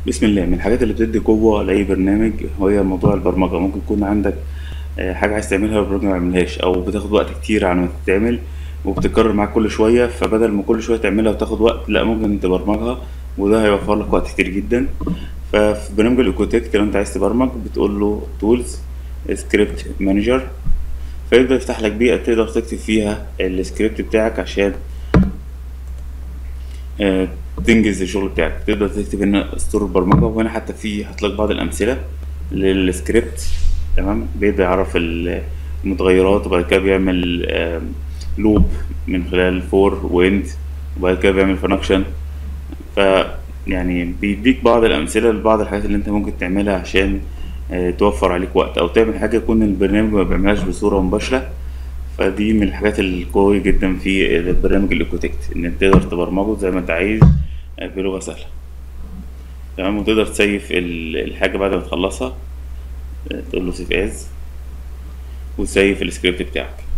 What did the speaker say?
بسم الله من الحاجات اللي بتدي قوة لأي برنامج هي موضوع البرمجة ممكن يكون عندك آه، حاجة عايز تعملها والبرنامج ما يعملهاش أو بتاخد وقت كتير على ما تتعمل وبتتكرر معاك كل شوية فبدل ما كل شوية تعملها وتاخد وقت لا ممكن تبرمجها وده هيوفر لك وقت كتير جدا ففي برنامج الإيكوتكت لو أنت عايز تبرمج بتقول له تولز سكريبت مانجر فيبدأ يفتح لك بيئة تقدر تكتب فيها السكريبت بتاعك عشان آه، تنجز الشغل بتاعك تقدر تكتب هنا اسطور البرمجه وهنا حتى في هتلاقي بعض الامثله للسكريبت تمام بيبدا يعرف ال- المتغيرات وبعد كده بيعمل لوب من خلال فور واند وبعد كده بيعمل فانكشن ف يعني بيديك بعض الامثله لبعض الحاجات اللي انت ممكن تعملها عشان آه، توفر عليك وقت او تعمل حاجه يكون البرنامج ما بيعملهاش بصوره مباشره فدي من الحاجات القوية جدا في البرنامج الايكوتكت ان انت تقدر تبرمجه زي ما انت عايز آه، بلغة سهلة تمام وتقدر تسيف ال- الحاجة بعد ما تخلصها آه، تقول له سيف از وتسيف السكريبت بتاعك